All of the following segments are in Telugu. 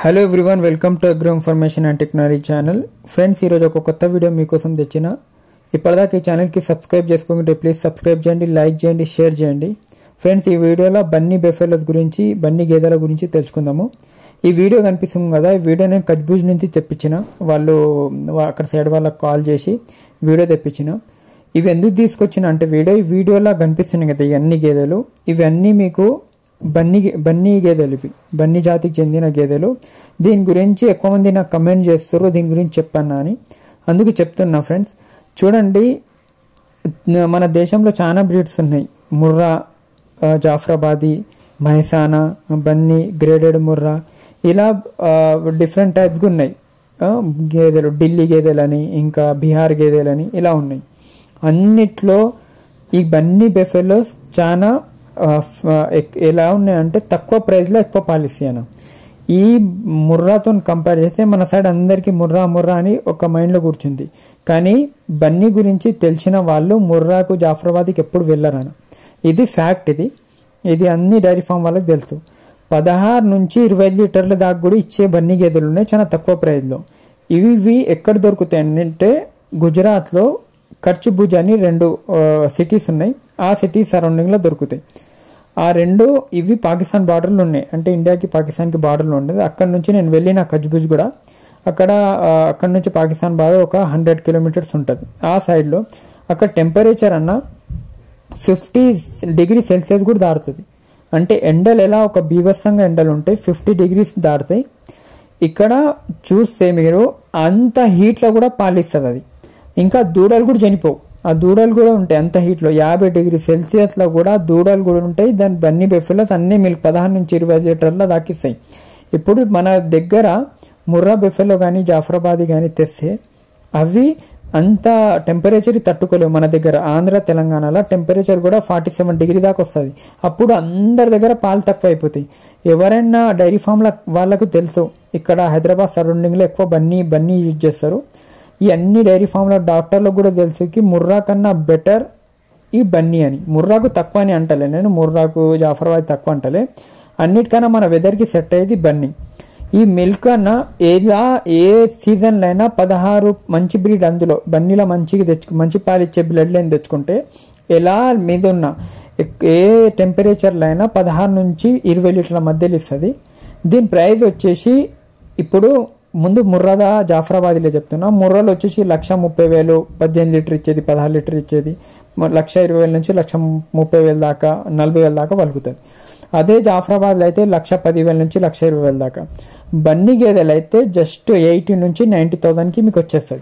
hello everyone welcome to agro information and technology channel friends ఈరోజు ఒక కొత్త వీడియో మీకోసం తెచ్చిన ఇప్పటిదాకా ఈ ఛానల్కి సబ్స్క్రైబ్ చేసుకోకుంటే ప్లీజ్ సబ్స్క్రైబ్ చేయండి లైక్ చేయండి షేర్ చేయండి ఫ్రెండ్స్ ఈ వీడియోలో బన్నీ బెఫెలోస్ గురించి బన్నీ గేదెల గురించి తెలుసుకుందాము ఈ వీడియో కనిపిస్తుంది కదా ఈ వీడియో నేను కజ్బూజ్ నుంచి తెప్పించిన వాళ్ళు వా- అక్కడ సైడ్ వాళ్ళకి కాల్ చేసి వీడియో తెప్పించిన ఇవి ఎందుకు తీసుకొచ్చిన అంటే వీడియో ఈ వీడియోలా కనిపిస్తున్నాయి కదా ఇవన్నీ గేదెలు ఇవన్నీ మీకు బన్నీ బన్నీ గేదెలు ఇవి బన్నీ జాతికి చెందిన గేదెలు దీని గురించి ఎక్కువ మంది నాకు కమెంట్ చేస్తారు దీని గురించి చెప్పన్నా అని అందుకు చెప్తున్నా ఫ్రెండ్స్ చూడండి న- మన దేశంలో చాలా బ్రీడ్స్ ఉన్నాయి ముర్రా ఆ, జాఫ్రాబాదీ మహసానా బన్నీ గ్రేడెడ్ ముర్రా ఇలా డిఫరెంట్ టైప్స్ ఉన్నాయి ఆ, గేదెలు ఢిల్లీ గేదెలని ఇంకా బీహార్ గేదెలని ఇలా ఉన్నాయి అన్నిట్లో ఈ బన్నీ బెఫెలోస్ చాలా ఆ, ఫ- ఎక్- ఎలా ఉన్నాయంటే తక్కువ ప్రైస్లో ఎక్కువ పాలసీ అన్న ఈ ముర్రాతో కంపేర్ చేస్తే మన సైడ్ అందరికీ ముర్రా ముర్రా అని ఒక మైండ్లో కూర్చుంది కానీ బన్నీ గురించి తెలిసిన వాళ్ళు ముర్రాకు జాఫరాబాద్కి ఎప్పుడు వెళ్ళరన్న ఇది ఫ్యాక్ట్ ఇది ఇది అన్ని డైరీ ఫామ్ వాళ్ళకి తెలుసు పదహారు నుంచి ఇరవై ఐదు లీటర్ల దాకా కూడా ఇచ్చే బన్నీ గేదెలు ఉన్నాయి చాలా తక్కువ ప్రైస్లో ఇవి ఇవి ఎక్కడ దొరుకుతాయి అంటే గుజరాత్లో ఖర్చుభుజ్ అని రెండు సిటీస్ ఉన్నాయి ఆ సిటీస్ సరౌండింగ్లో దొరుకుతాయి ఆ రెండు ఇవి పాకిస్తాన్ బార్డర్లు ఉన్నాయి అంటే ఇండియాకి పాకిస్తాన్కి బార్డర్లో ఉండేది అక్కడ నుంచి నేను వెళ్ళిన కజ్బుజ్ కూడా అక్కడ ఆ, అక్కడ నుంచి పాకిస్తాన్ బార్డర్ ఒక హండ్రెడ్ కిలోమీటర్స్ ఉంటుంది ఆ సైడ్లో అక్కడ టెంపరేచర్ అన్న ఫిఫ్టీ డిగ్రీ సెల్సియస్ కూడా దాటుతుంది అంటే ఎండలు ఎలా ఒక బీభత్సంగా ఎండలు ఉంటాయి ఫిఫ్టీ డిగ్రీస్ దాటుతాయి ఇక్కడ చూస్తే మీరు అంత హీట్లో కూడా పాలిస్తుంది అది ఇంకా దూడలు కూడా చనిపోవు ఆ దూడలు కూడా ఉంటాయి అంత హీట్లో యాభై డిగ్రీ సెల్సియస్లో కూడా దూడలు కూడా ఉంటాయి దాని బన్నీ బెఫెలోస్ అన్ని మిల్క్ పదహారు నుంచి ఇరవై లీటర్ల దాకిస్తాయి ఇప్పుడు మన దగ్గర ముర్రా బెఫెలో కానీ జాఫరాబాదీ కానీ తెస్తే అవి అంత టెంపరేచర్ తట్టుకోలేవు మన దగ్గర ఆంధ్ర తెలంగాణలో టెంపరేచర్ కూడా ఫార్టీ సెవెన్ డిగ్రీ దాకా వస్తుంది అప్పుడు అందరి దగ్గర పాలు తక్కువ అయిపోతాయి ఎవరైనా డైరీ ఫామ్ల వాళ్ళకు తెలుసు ఇక్కడ హైదరాబాద్ సరౌండింగ్లో ఎక్కువ బన్నీ బన్నీ యూజ్ చేస్తారు ఈ అన్ని డైరీ ఫామ్ల డాక్టర్లకు కూడా తెలుసు కి ముర్రా కన్నా బెటర్ ఈ బన్నీ అని ముర్రాకు తక్కువ అని అంటలే నేను ముర్రాకు జాఫర్బాద్ తక్కువ అంటలే అన్నిటికన్నా మన వెదర్కి సెట్ అయ్యేది బన్నీ ఈ మిల్క్ అన్న ఏదా ఏ సీజన్లో అయినా పదహారు మంచి బ్రీడ్ అందులో బన్నీలో మంచిగా తెచ్చుకు మంచి పాలు ఇచ్చే బ్లడ్ లైన్ తెచ్చుకుంటే ఎలా మీద ఉన్న ఎక్- ఏ టెంపరేచర్లో అయినా పదహారు నుంచి ఇరవై లీటర్ల మధ్యలో ఇస్తుంది దీని ప్రైస్ వచ్చేసి ఇప్పుడు ముందు ముర్రాదా జాఫరాబాద్లో చెప్తున్నా ముర్రాలో వచ్చేసి లక్ష ముప్పై వేలు పద్దెనిమిది లీటర్ ఇచ్చేది పదహారు లీటర్ ఇచ్చేది మ- లక్ష ఇరవై వేల నుంచి లక్ష ముప్పై వేల దాకా నలభై వేల దాకా పలుకుతుంది అదే జాఫరాబాద్లో అయితే లక్ష పదివేల నుంచి లక్ష ఇరవై వేల దాకా బన్నీ గేదెలు అయితే జస్ట్ ఎయిటీ నుంచి నైంటీ థౌసండ్కి మీకు వచ్చేస్తుంది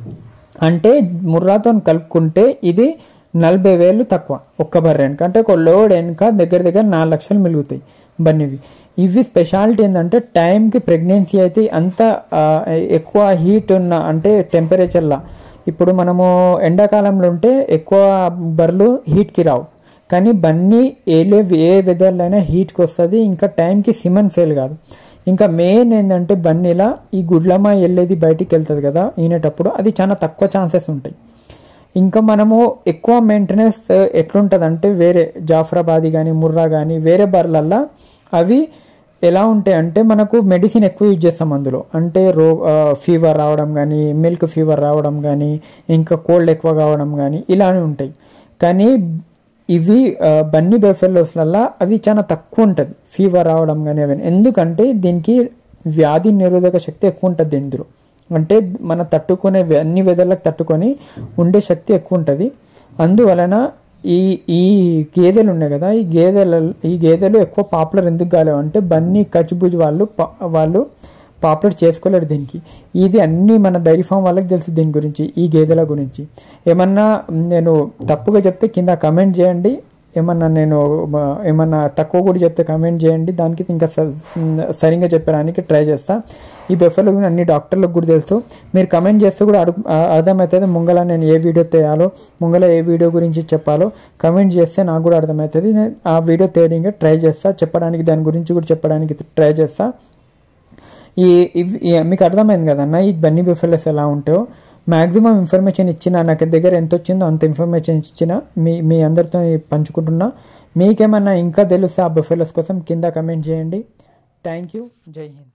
అంటే ముర్రాతో కలుపుకుంటే ఇది నలభై వేలు తక్కువ ఒక్క బర్రె వెనక అంటే ఒక లోడ్ వెనక దగ్గర దగ్గర నాలుగు లక్షలు మిలుగుతాయి బన్నీవి ఇవి స్పెషాలిటీ ఏంటంటే టైంకి ప్రెగ్నెన్సీ అయితే అంత ఆ, ఎక్కువ హీట్ ఉన్న అంటే టెంపరేచర్లా ఇప్పుడు మనము ఎండాకాలంలో ఉంటే ఎక్కువ బర్రెలు హీట్కి రావు కానీ బన్నీ ఏ లే- ఏ వెదర్లో అయినా హీట్కి వస్తుంది ఇంకా టైంకి సిమన్ ఫెయిల్ కాదు ఇంకా మెయిన్ ఏంటంటే బన్నీలా ఈ గుడ్లమ్మ వెళ్ళేది బయటికి వెళ్తుంది కదా ఈనేటప్పుడు అది చాలా తక్కువ ఛాన్సెస్ ఉంటాయి ఇంకా మనము ఎక్కువ మెయింటెనెన్స్ ఎట్లుంటుంది అంటే వేరే జాఫరాబాదీ కానీ ముర్రా కానీ వేరే బర్లల్లా అవి ఎలా ఉంటాయి అంటే మనకు మెడిసిన్ ఎక్కువ యూజ్ చేస్తాం అందులో అంటే రో ఫీవర్ రావడం కానీ మిల్క్ ఫీవర్ రావడం కానీ ఇంకా కోల్డ్ ఎక్కువ కావడం కానీ ఇలానే ఉంటాయి కానీ ఇవి ఆ, బన్నీ బెఫెల్లోస్లల్లా అది చాలా తక్కువ ఉంటుంది ఫీవర్ రావడం కానీ అవన్నీ ఎందుకంటే దీనికి వ్యాధి నిరోధక శక్తి ఎక్కువ ఉంటుంది ఇందులో అంటే మన తట్టుకునే వె- అన్ని వెదర్లకు తట్టుకొని ఉండే శక్తి ఎక్కువ ఉంటుంది అందువలన ఈ ఈ గేదెలు ఉన్నాయి కదా ఈ గేదెల ఈ గేదెలు ఎక్కువ పాపులర్ ఎందుకు కాలేవు అంటే బన్నీ కచ్బుజ్ వాళ్ళు పా- వాళ్ళు పాపులర్ చేసుకోలేరు దీనికి ఇది అన్ని మన డైరీ ఫామ్ వాళ్ళకి తెలుసు దీని గురించి ఈ గేదెల గురించి ఏమన్నా నేను తప్పుగా చెప్తే కింద కమెంట్ చేయండి ఏమన్నా నేను మ, ఏమన్నా తక్కువ కూడా చెప్తే కమెంట్ చేయండి దానికి ఇంకా స- సరిగ్గా చెప్పడానికి ట్రై చేస్తా ఈ బెఫర్లో కూడా అన్ని డాక్టర్లకు కూడా తెలుసు మీరు కమెంట్ చేస్తే కూడా అడుగు ఆ- అర్థమవుతుంది ముంగల నేను ఏ వీడియో తేయాలో ముంగల ఏ వీడియో గురించి చెప్పాలో కమెంట్ చేస్తే నాకు కూడా అర్థమవుతుంది నేను ఆ వీడియో తేయడానికి ట్రై చేస్తా చెప్పడానికి దాని గురించి కూడా చెప్పడానికి ట్రై చేస్తా ఈ ఇవ్- ఈ- మీకు అర్థమైంది కదన్న ఈ బన్నీ బెఫెలస్ ఎలా ఉంటాయో మ్యాక్సిమం ఇన్ఫర్మేషన్ ఇచ్చిన నాకు దగ్గర ఎంత వచ్చిందో అంత ఇన్ఫర్మేషన్ ఇచ్చిన మీ మీ అందరితో పంచుకుంటున్నా మీకేమన్నా ఇంకా తెలిస్తే ఆ బెఫెలస్ కోసం కింద కమెంట్ చేయండి థ్యాంక్ యూ జై హింద్